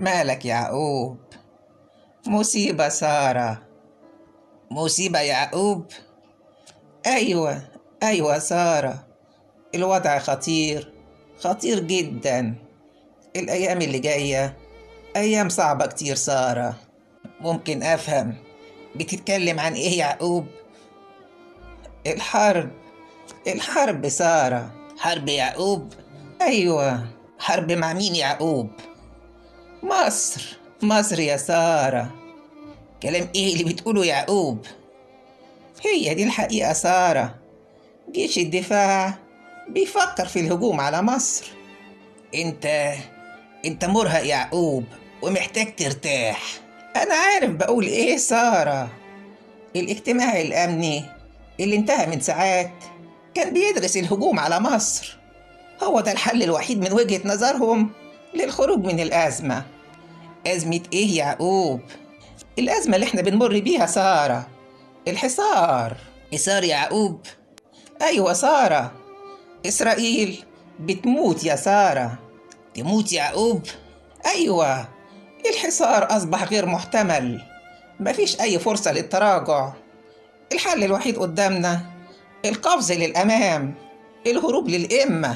مالك يعقوب مصيبة سارة مصيبة يعقوب أيوة أيوة سارة الوضع خطير خطير جدا الأيام اللي جاية أيام صعبة كتير سارة ممكن أفهم بتتكلم عن إيه يعقوب الحرب الحرب سارة حرب يعقوب أيوة حرب مع مين يعقوب مصر مصر يا سارة كلام إيه اللي بتقوله يعقوب هي دي الحقيقة سارة جيش الدفاع بيفكر في الهجوم على مصر انت انت مرهق يعقوب ومحتاج ترتاح انا عارف بقول ايه سارة الاجتماع الامني اللي انتهى من ساعات كان بيدرس الهجوم على مصر هو ده الحل الوحيد من وجهة نظرهم للخروج من الأزمة أزمة إيه يعقوب؟ الأزمة اللي إحنا بنمر بيها سارة الحصار حصار يعقوب أيوة سارة إسرائيل بتموت يا سارة تموت يعقوب أيوة الحصار أصبح غير محتمل مفيش أي فرصة للتراجع الحل الوحيد قدامنا القفز للأمام الهروب للإمة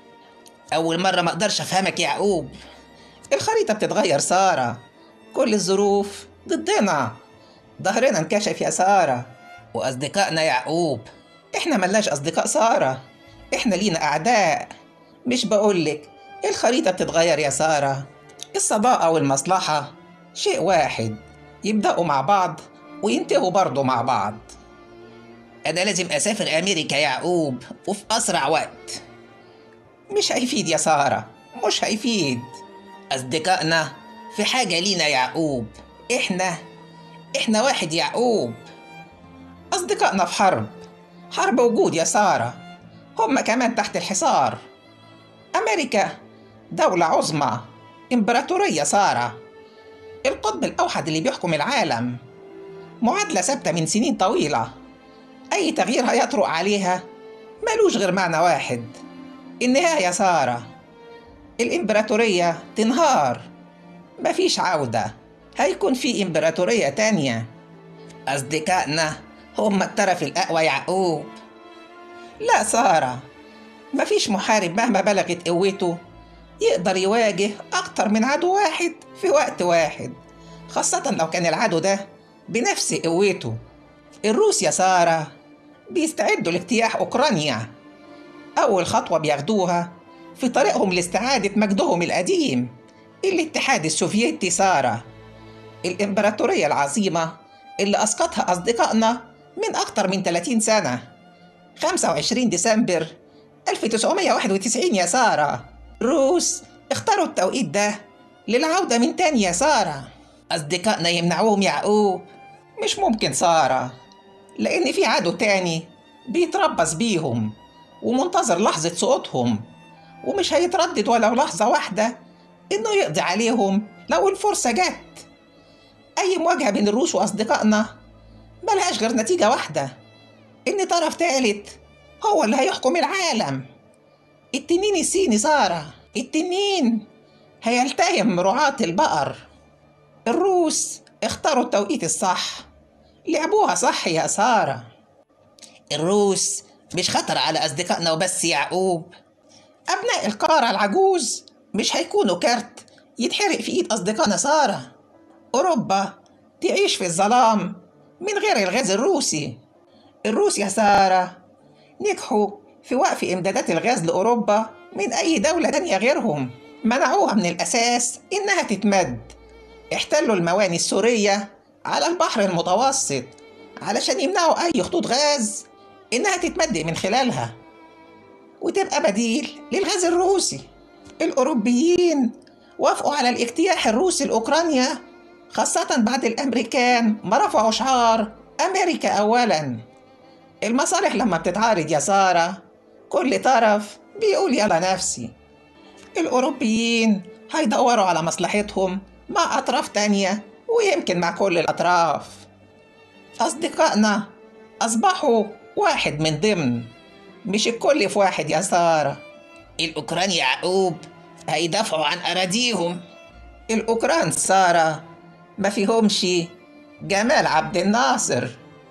أول مرة ما أقدرش أفهمك يا يعقوب الخريطة بتتغير سارة كل الظروف ضدنا ظهرنا انكشف يا سارة وأصدقائنا يعقوب إحنا ملناش أصدقاء سارة إحنا لينا أعداء مش بقولك الخريطة بتتغير يا سارة الصداقة والمصلحة شيء واحد يبدأوا مع بعض وينتهوا برضه مع بعض أنا لازم أسافر أمريكا يا يعقوب وفي أسرع وقت مش هيفيد يا سارة مش هيفيد أصدقائنا في حاجة لينا يا يعقوب إحنا إحنا واحد يعقوب أصدقائنا في حرب حرب وجود يا سارة هم كمان تحت الحصار أمريكا دولة عظمى إمبراطورية سارة القطب الأوحد اللي بيحكم العالم معادلة ثابتة من سنين طويلة أي تغيير هيطرق عليها ملوش غير معنى واحد النهاية سارة الإمبراطورية تنهار مفيش عودة هيكون في إمبراطورية تانية أصدقائنا هم الطرف الأقوى يعقوب لا سارة مفيش محارب مهما بلغت قوته يقدر يواجه أكتر من عدو واحد في وقت واحد خاصة لو كان العدو ده بنفس قوته الروس يا سارة بيستعدوا لاجتياح أوكرانيا أول خطوة بياخدوها في طريقهم لاستعادة مجدهم القديم الاتحاد السوفيتي سارة الإمبراطورية العظيمة اللي أسقطها أصدقائنا من أكتر من 30 سنة 25 ديسمبر 1991 يا سارة روس اختاروا التوقيت ده للعودة من تاني يا سارة أصدقائنا يمنعوهم يعقوب مش ممكن سارة لأن في عدو تاني بيتربص بيهم ومنتظر لحظة سقوطهم ومش هيتردد ولو لحظة واحدة إنه يقضي عليهم لو الفرصة جت أي مواجهة بين الروس وأصدقائنا ملهاش غير نتيجة واحدة إن طرف تالت هو اللي هيحكم العالم التنين الصيني سارة التنين هيلتهم رعاة البقر الروس اختاروا التوقيت الصح لعبوها صح يا سارة الروس مش خطر على أصدقائنا وبس يعقوب أبناء القارة العجوز مش هيكونوا كارت يتحرق في إيد أصدقائنا سارة أوروبا تعيش في الظلام من غير الغاز الروسي الروس يا سارة نجحوا في وقف إمدادات الغاز لأوروبا من أي دولة تانية غيرهم منعوها من الأساس إنها تتمد احتلوا المواني السورية على البحر المتوسط علشان يمنعوا أي خطوط غاز إنها تتمد من خلالها وتبقى بديل للغاز الروسي الأوروبيين وافقوا على الاجتياح الروسي لأوكرانيا خاصة بعد الأمريكان ما رفعوا شعار أمريكا أولا المصالح لما بتتعارض يا سارة كل طرف بيقول يلا نفسي الأوروبيين هيدوروا على مصلحتهم مع أطراف تانية ويمكن مع كل الأطراف أصدقائنا أصبحوا واحد من ضمن مش الكل في واحد يا سارة الأوكران يعقوب هيدافعوا عن أراضيهم الأوكران سارة ما فيهمش جمال عبد الناصر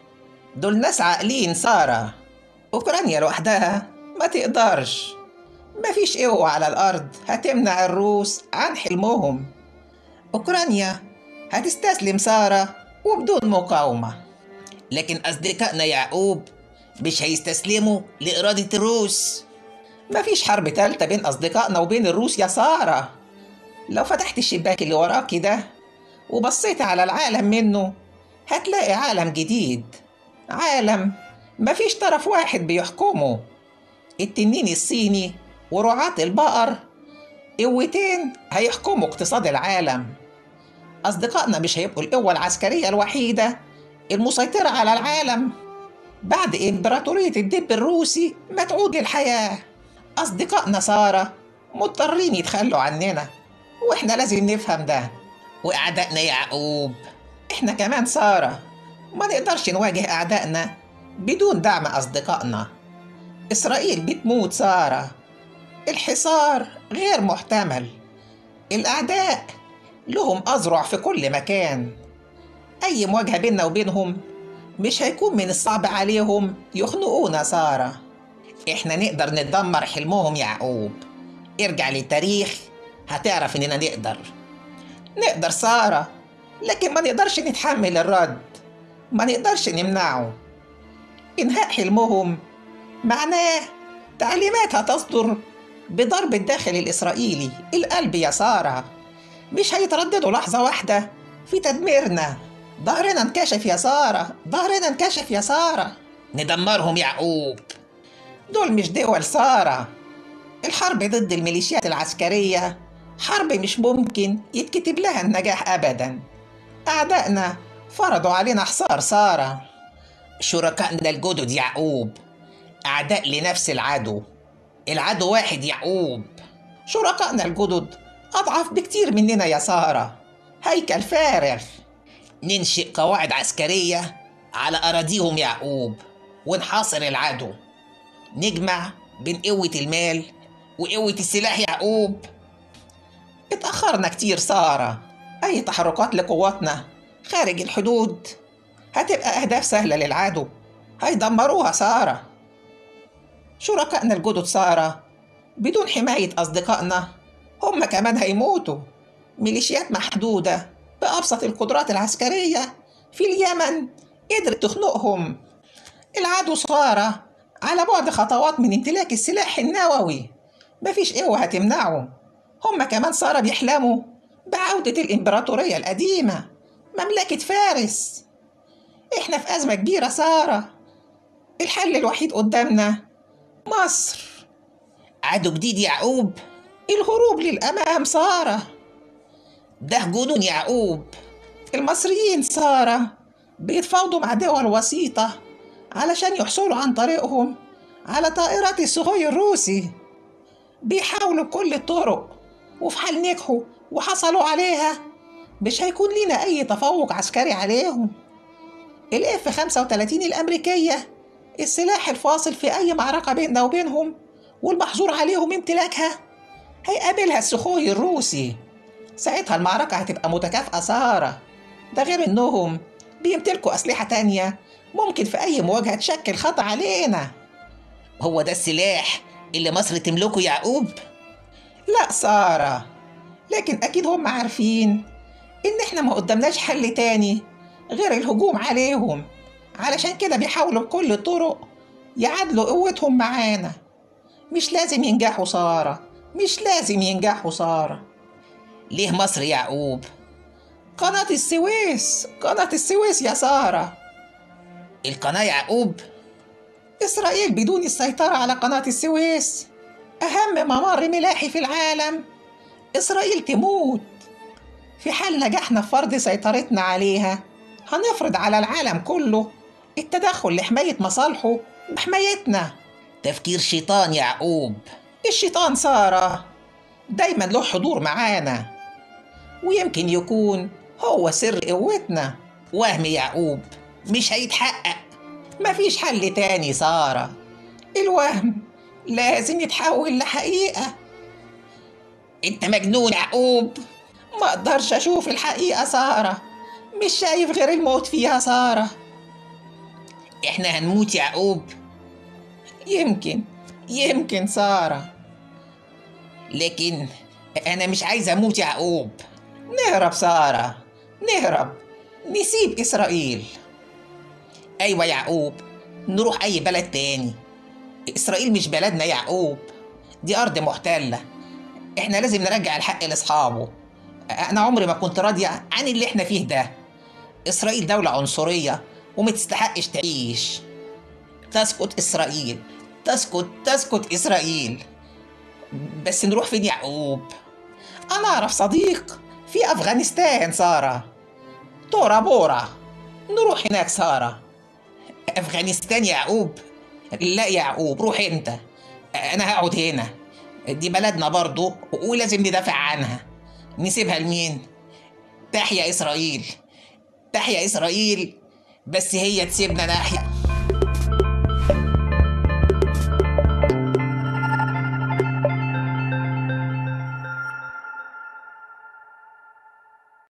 دول ناس عاقلين سارة أوكرانيا لوحدها ما تقدرش ما فيش قوة على الأرض هتمنع الروس عن حلمهم أوكرانيا هتستسلم سارة وبدون مقاومة لكن أصدقائنا يعقوب مش هيستسلموا لإرادة الروس مفيش حرب تالتة بين أصدقائنا وبين الروس يا سارة لو فتحت الشباك اللي وراكي ده وبصيت على العالم منه هتلاقي عالم جديد عالم مفيش طرف واحد بيحكمه التنين الصيني ورعاة البقر قوتين هيحكموا اقتصاد العالم أصدقائنا مش هيبقوا القوة العسكرية الوحيدة المسيطرة على العالم بعد إمبراطورية الدب الروسي ما تعود للحياة أصدقائنا سارة مضطرين يتخلوا عننا وإحنا لازم نفهم ده وأعدائنا يعقوب إحنا كمان سارة ما نقدرش نواجه أعدائنا بدون دعم أصدقائنا إسرائيل بتموت سارة الحصار غير محتمل الأعداء لهم أذرع في كل مكان أي مواجهة بيننا وبينهم مش هيكون من الصعب عليهم يخنقونا سارة إحنا نقدر ندمر حلمهم يعقوب ارجع للتاريخ هتعرف إننا نقدر نقدر سارة لكن ما نقدرش نتحمل الرد ما نقدرش نمنعه إنهاء حلمهم معناه تعليمات هتصدر بضرب الداخل الإسرائيلي القلب يا سارة مش هيترددوا لحظة واحدة في تدميرنا ظهرنا انكشف يا سارة ظهرنا انكشف يا سارة ندمرهم يعقوب دول مش دول سارة الحرب ضد الميليشيات العسكرية حرب مش ممكن يتكتب لها النجاح أبدا أعدائنا فرضوا علينا حصار سارة شركائنا الجدد يعقوب أعداء لنفس العدو العدو واحد يعقوب شركائنا الجدد أضعف بكتير مننا يا سارة هيكل فارغ ننشئ قواعد عسكرية على أراضيهم يعقوب ونحاصر العدو نجمع بين قوة المال وقوة السلاح يعقوب اتأخرنا كتير سارة أي تحركات لقواتنا خارج الحدود هتبقى أهداف سهلة للعدو هيدمروها سارة شركائنا الجدد سارة بدون حماية أصدقائنا هم كمان هيموتوا ميليشيات محدودة بأبسط القدرات العسكرية في اليمن قدرت تخنقهم العدو سارة على بعد خطوات من امتلاك السلاح النووي مفيش قوة هتمنعه هم كمان سارة بيحلموا بعودة الإمبراطورية القديمة مملكة فارس إحنا في أزمة كبيرة سارة الحل الوحيد قدامنا مصر عدو جديد يعقوب الهروب للأمام سارة ده جنون يعقوب المصريين سارة بيتفاوضوا مع دول وسيطة علشان يحصلوا عن طريقهم على طائرات السخوي الروسي بيحاولوا بكل الطرق وفي حال نجحوا وحصلوا عليها مش هيكون لينا أي تفوق عسكري عليهم الاف 35 الأمريكية السلاح الفاصل في أي معركة بيننا وبينهم والمحظور عليهم امتلاكها هيقابلها السخوي الروسي ساعتها المعركة هتبقى متكافئة سارة ده غير إنهم بيمتلكوا أسلحة تانية ممكن في أي مواجهة تشكل خطر علينا هو ده السلاح اللي مصر تملكه يعقوب؟ لا سارة لكن أكيد هم عارفين إن إحنا ما قدامناش حل تاني غير الهجوم عليهم علشان كده بيحاولوا بكل الطرق يعادلوا قوتهم معانا مش لازم ينجحوا سارة مش لازم ينجحوا سارة ليه مصر يعقوب؟ قناة السويس قناة السويس يا سارة القناة يعقوب؟ إسرائيل بدون السيطرة على قناة السويس أهم ممر ملاحي في العالم إسرائيل تموت في حال نجحنا في فرض سيطرتنا عليها هنفرض على العالم كله التدخل لحماية مصالحه وحمايتنا تفكير شيطان يعقوب الشيطان سارة دايما له حضور معانا ويمكن يكون هو سر قوتنا وهم يعقوب مش هيتحقق مفيش حل تاني سارة الوهم لازم يتحول لحقيقة انت مجنون يعقوب ما اقدرش اشوف الحقيقة سارة مش شايف غير الموت فيها سارة احنا هنموت يعقوب يمكن يمكن سارة لكن انا مش عايز اموت يعقوب نهرب سارة نهرب نسيب اسرائيل ايوه يعقوب نروح اي بلد تاني اسرائيل مش بلدنا يعقوب دي ارض محتله احنا لازم نرجع الحق لاصحابه انا عمري ما كنت راضيه عن اللي احنا فيه ده اسرائيل دوله عنصريه وما تستحقش تعيش تسكت اسرائيل تسكت تسكت اسرائيل بس نروح فين يعقوب انا اعرف صديق في افغانستان ساره تورا بورا نروح هناك ساره افغانستان يعقوب لا يعقوب روح انت انا هقعد هنا دي بلدنا برضو ولازم ندافع عنها نسيبها لمين تحيا اسرائيل تحيا اسرائيل بس هي تسيبنا ناحيه